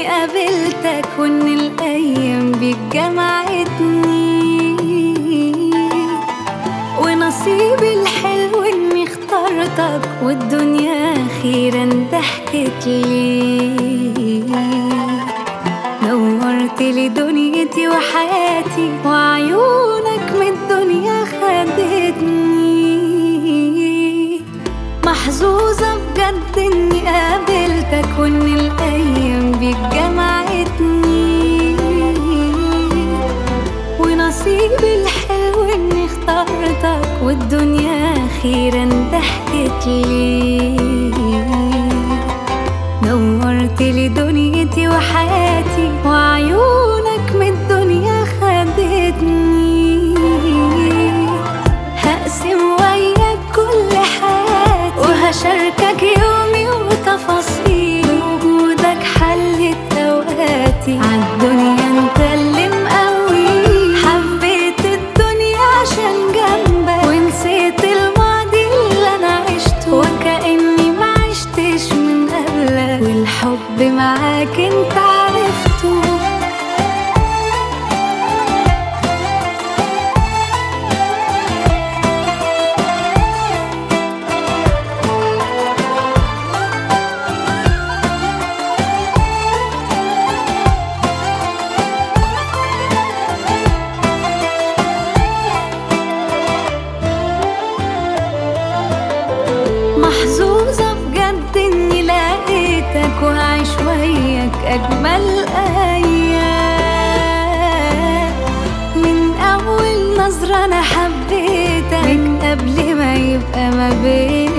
اني قابلتك وان الايام بيك جمعتني ونصيبي الحلو اني اخترتك والدنيا اخيرا ضحكت لي نورت لي دنيتي وحياتي وعيونك من الدنيا خدتني محظوظة بجد اني قابلتك وان الايام بيك جمعتني ونصيبي الحلو اني اخترتك والدنيا اخيرا ضحكت لي نورت لي دنيتي وحياتي وعيونك من الدنيا خدتني هقسم وياك كل حياتي وهشاركك يومي وتفاصيل وجودك حلت اوقاتي عالدنيا انت اللي مقوي حبيت الدنيا عشان جنبك ونسيت الماضي اللي انا عشته وكأني ما عشتش من قبلك والحب معاك انت عرفته محظوظة بجد اني لقيتك وهعيش وياك اجمل ايام من اول نظرة انا حبيتك من قبل ما يبقى ما بينا